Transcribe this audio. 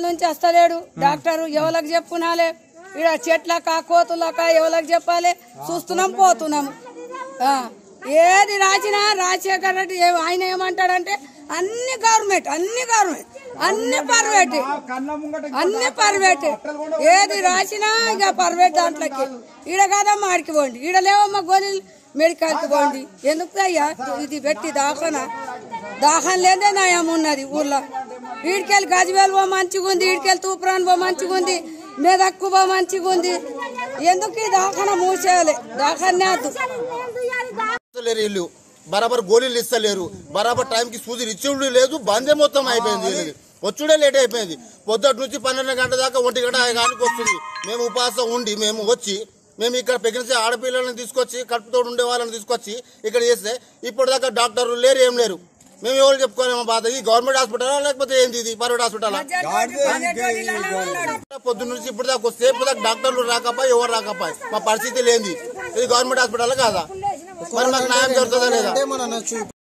నుంచి వస్తలేడు డాక్టర్ ఎవరికి చెప్పునాలే ఇక్కడ చెట్లక కోతులక ఎవరికి చెప్పాలి చూస్తున్నాం పోతున్నాం ఆ, ఏది రాసినా రాజశేఖర్ రెడ్డి ఏ- ఆయన ఏమంటాడంటే అన్ని గవర్నమెంట్ అన్ని గవర్నమెంట్ అన్ని పర్వేట్ అన్ని పర్వేట్ ఏది రాసినా ఇక పర్వేట్ దాంట్లోకి ఈడ కాదమ్మా ఆడికి పోండి ఈడ లేవమ్మా గోళీలు మెడికల్కి పోండి ఎందుకు అయ్యా ఇది పెట్టి దాఖనా దాఖం లేదే నయం ఉన్నది ఊర్లో ఈడికెళ్ళి గజవేలు బో మంచిగా ఉంది ఈడికెళ్ళి తూప్రాన్ బో మంచిగా ఉంది మెదక్కు బో మంచిగా ఉంది ఎందుకు ఈ దాఖన మూసేయాలి దాఖనే వద్దు ఇస్తలేరు వీళ్ళు బరాబర్ గోళీలు ఇస్తలేరు బరాబర్ టైంకి సూది ఇచ్చుడు లేదు బందే మొత్తం అయిపోయింది వీళ్ళది వచ్చుడే లేట్ అయిపోయింది పొద్దుటి నుంచి పన్నెండు గంటల దాకా ఒంటి గంట ఆయనకి వస్తుంది మేము ఉపవాసం ఉండి మేము వచ్చి మేము ఇక్కడ ప్రెగ్నెన్సీ ఆడపిల్లలను తీసుకొచ్చి కడుపుతో ఉండే వాళ్ళని తీసుకొచ్చి ఇక్కడ చేస్తే ఇప్పుడు దాకా డాక్టర్లు లేరు ఏం లేరు మేము ఎవరు చెప్పుకోలేము బాధ ఈ గవర్నమెంట్ హాస్పిటలా లేకపోతే ఏంది ఇది ప్రైవేట్ హాస్పిటలా పొద్దున్న నుంచి ఇప్పుడు దాకా వస్తే ఇప్పుడు దాకా డాక్టర్లు రాకపోయి ఎవరు రాకపోయి మా పరిస్థితి లేనిది ఇది గవర్నమెంట్ హాస్పిటల్ కాదా మరి మాకు న్యాయం జరుగుతుందా లేదా